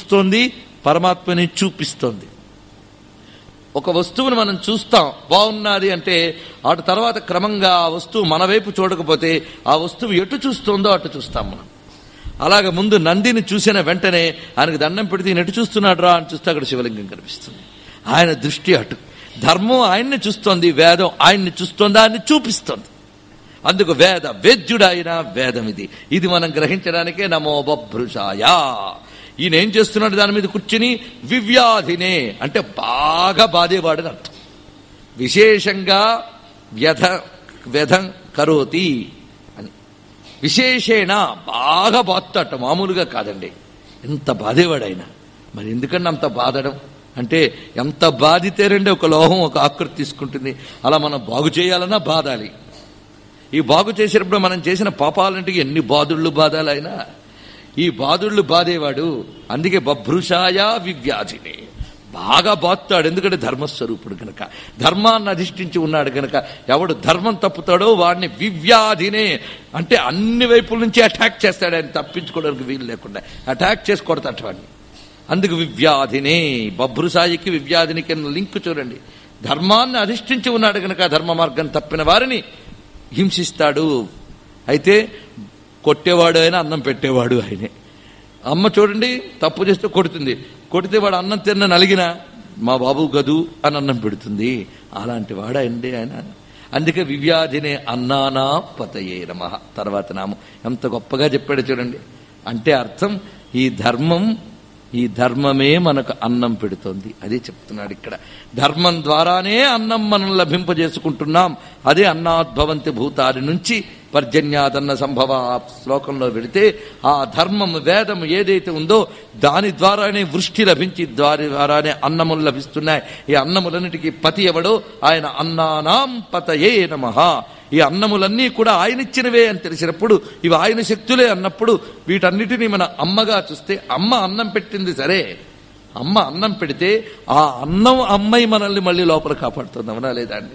చూస్తోంది పరమాత్మని చూపిస్తోంది ఒక వస్తువును మనం చూస్తాం బాగున్నది అంటే అటు తర్వాత క్రమంగా ఆ వస్తువు మన వైపు చూడకపోతే ఆ వస్తువు ఎటు చూస్తుందో అటు చూస్తాం మనం అలాగ ముందు నందిని చూసిన వెంటనే ఆయనకు దండం పెడితే ఈయన ఎటు చూస్తున్నాడు రా అని చూస్తే అక్కడ శివలింగం కనిపిస్తుంది ఆయన దృష్టి అటు ధర్మం ఆయన్ని చూస్తోంది వేదం ఆయన్ని చూస్తోంది ఆయన్ని చూపిస్తోంది అందుకు వేద వేద్యుడైన వేదం ఇది ఇది మనం గ్రహించడానికే నమో బభృషాయ ఈయన ఏం చేస్తున్నాడు దాని మీద కూర్చుని వివ్యాధినే అంటే బాగా బాధేవాడని అర్థం విశేషంగా వ్యధ వ్యధం కరోతి అని విశేషేణ బాగా బాధతట మామూలుగా కాదండి ఎంత బాధేవాడైనా మరి ఎందుకంటే అంత బాధడం అంటే ఎంత బాధితేరండి ఒక లోహం ఒక ఆకృతి తీసుకుంటుంది అలా మనం బాగు చేయాలన్నా బాధాలి ఈ బాగు చేసేటప్పుడు మనం చేసిన పాపాలంటే ఎన్ని బాధుళ్ళు బాధాలు అయినా ఈ బాధుళ్ళు బాధేవాడు అందుకే బభ్రుషాయ వివ్యాధిని బాగా బాధతాడు ఎందుకంటే ధర్మస్వరూపుడు గనక ధర్మాన్ని అధిష్ఠించి ఉన్నాడు గనక ఎవడు ధర్మం తప్పుతాడో వాడిని వివ్యాధినే అంటే అన్ని వైపుల నుంచి అటాక్ చేస్తాడు ఆయన తప్పించుకోవడానికి వీలు లేకుండా అటాక్ చేసి కొడతాడు వాడిని అందుకు వివ్యాధినే బభ్రుసాయికి వివ్యాధినికి లింక్ చూడండి ధర్మాన్ని అధిష్ఠించి ఉన్నాడు గనక ధర్మ మార్గం తప్పిన వారిని హింసిస్తాడు అయితే కొట్టేవాడు అయినా అన్నం పెట్టేవాడు ఆయనే అమ్మ చూడండి తప్పు చేస్తే కొడుతుంది కొడితే వాడు అన్నం తిన్న నలిగిన మా బాబు గదు అని అన్నం పెడుతుంది అలాంటి వాడండి ఆయన అందుకే వివ్యాధినే అన్నానా పతయే నమ తర్వాత నామం ఎంత గొప్పగా చెప్పాడు చూడండి అంటే అర్థం ఈ ధర్మం ఈ ధర్మమే మనకు అన్నం పెడుతోంది అదే చెప్తున్నాడు ఇక్కడ ధర్మం ద్వారానే అన్నం మనం లభింపజేసుకుంటున్నాం అదే అన్నాద్భవంతి భూతారి నుంచి పర్జన్యాదన్న సంభవ ఆ శ్లోకంలో పెడితే ఆ ధర్మం వేదం ఏదైతే ఉందో దాని ద్వారానే వృష్టి లభించి దాని ద్వారానే అన్నములు లభిస్తున్నాయి ఈ అన్నములన్నిటికీ పతి ఎవడో ఆయన అన్నానాం పతయే నమః ఈ అన్నములన్నీ కూడా ఆయన ఇచ్చినవే అని తెలిసినప్పుడు ఇవి ఆయన శక్తులే అన్నప్పుడు వీటన్నిటినీ మన అమ్మగా చూస్తే అమ్మ అన్నం పెట్టింది సరే అమ్మ అన్నం పెడితే ఆ అన్నం అమ్మాయి మనల్ని మళ్ళీ లోపల కాపాడుతుంది అవునా లేదా అండి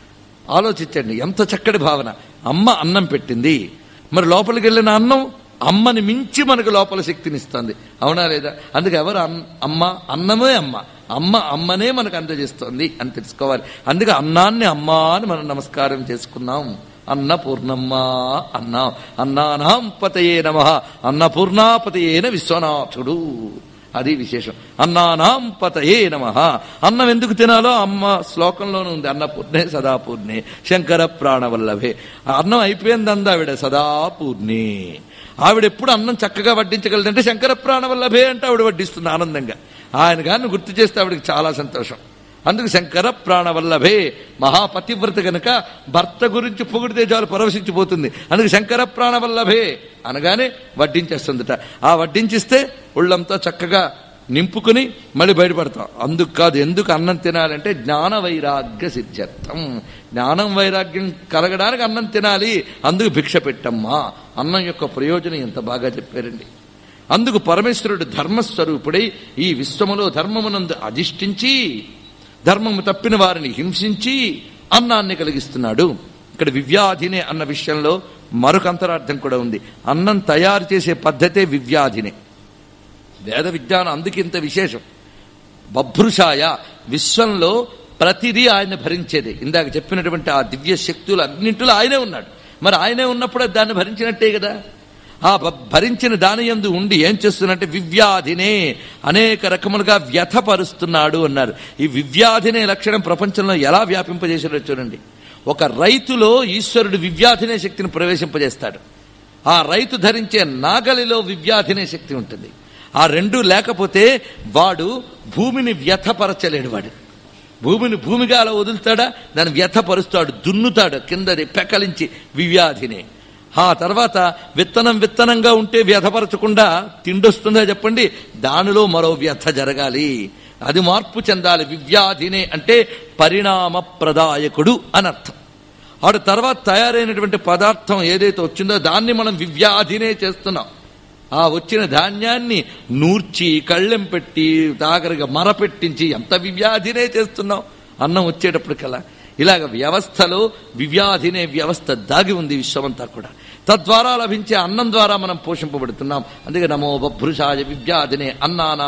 ఆలోచించండి ఎంత చక్కటి భావన అమ్మ అన్నం పెట్టింది మరి లోపలికి వెళ్ళిన అన్నం అమ్మని మించి మనకు లోపల శక్తినిస్తుంది అవునా లేదా అందుకే ఎవరు అన్- అమ్మ అన్నమే అమ్మ అమ్మ అమ్మనే మనకు అందజేస్తోంది అని తెలుసుకోవాలి అందుకే అన్నాన్ని అమ్మ అని మనం నమస్కారం చేసుకున్నాం అన్నపూర్ణమ్మ అన్నాం అన్నానాం పతయే నమ అన్నపూర్ణాపతయేన విశ్వనాథుడు అది విశేషం అన్నానాం పతయే నమ అన్నం ఎందుకు తినాలో అమ్మ శ్లోకంలోనే ఉంది అన్నపూర్ణే సదాపూర్ణే శంకర ప్రాణవల్లభే ఆ అన్నం అయిపోయింది అంది ఆవిడ సదాపూర్ణే ఆవిడ ఎప్పుడు అన్నం చక్కగా వడ్డించగలదంటే శంకర ప్రాణవల్లభే అంటే ఆవిడ వడ్డిస్తుంది ఆనందంగా ఆయన గారిని గుర్తు చేస్తే ఆవిడకి చాలా సంతోషం అందుకు శంకర ప్రాణవల్లభే మహాపతివ్రత గనుక భర్త గురించి పొగిడితే చాలు పరవశించిపోతుంది అందుకు శంకర ప్రాణవల్లభే అనగానే వడ్డించేస్తుందట ఆ వడ్డించిస్తే ఒళ్ళంతా చక్కగా నింపుకుని మళ్ళీ బయటపడతాం అందుకు కాదు ఎందుకు అన్నం తినాలంటే జ్ఞాన వైరాగ్య సిద్ధ్యర్థం జ్ఞానం వైరాగ్యం కలగడానికి అన్నం తినాలి అందుకు భిక్ష పెట్టమ్మా అన్నం యొక్క ప్రయోజనం ఎంత బాగా చెప్పారండి అందుకు పరమేశ్వరుడు ధర్మస్వరూపుడై ఈ విశ్వములో ధర్మమునందు అధిష్ఠించి ధర్మము తప్పిన వారిని హింసించి అన్నాన్ని కలిగిస్తున్నాడు ఇక్కడ వివ్యాధినే అన్న విషయంలో మరొక అంతరార్థం కూడా ఉంది అన్నం తయారు చేసే పద్ధతే వివ్యాధినే వేద విజ్ఞానం అందుకింత విశేషం బభ్రుషాయ విశ్వంలో ప్రతిదీ ఆయన భరించేది ఇందాక చెప్పినటువంటి ఆ దివ్య శక్తులు అన్నింటిలో ఆయనే ఉన్నాడు మరి ఆయనే ఉన్నప్పుడు అది దాన్ని భరించినట్టే కదా ఆ భ- భరించిన దాని యందు ఉండి ఏం చేస్తున్నట్టే వివ్యాధినే అనేక రకములుగా వ్యథపరుస్తున్నాడు అన్నారు ఈ వివ్యాధినే లక్షణం ప్రపంచంలో ఎలా వ్యాపింపజేసాడో చూడండి ఒక రైతులో ఈశ్వరుడు వివ్యాధినే శక్తిని ప్రవేశింపజేస్తాడు ఆ రైతు ధరించే నాగలిలో వివ్యాధినే శక్తి ఉంటుంది ఆ రెండు లేకపోతే వాడు భూమిని వ్యథపరచలేడు వాడు భూమిని భూమిగా అలా వదులుతాడా దాన్ని వ్యథపరుస్తాడు దున్నుతాడు కిందది పెకలించి వివ్యాధినే ఆ తర్వాత విత్తనం విత్తనంగా ఉంటే వ్యథపరచకుండా తిండొస్తుందా చెప్పండి దానిలో మరో వ్యథ జరగాలి అది మార్పు చెందాలి వివ్యాధినే అంటే పరిణామ ప్రదాయకుడు అని అర్థం ఆడు తర్వాత తయారైనటువంటి పదార్థం ఏదైతే వచ్చిందో దాన్ని మనం వివ్యాధినే చేస్తున్నాం ఆ వచ్చిన ధాన్యాన్ని నూర్చి కళ్ళెం పెట్టి దాగరగా మరపెట్టించి ఎంత వివ్యాధినే చేస్తున్నాం అన్నం వచ్చేటప్పటికల్లా ఇలాగ వ్యవస్థలో వివ్యాధినే వ్యవస్థ దాగి ఉంది విశ్వమంతా కూడా తద్వారా లభించే అన్నం ద్వారా మనం పోషింపబడుతున్నాం అందుకే నమో బభ్రుషాయ వివ్యాధినే అన్నానా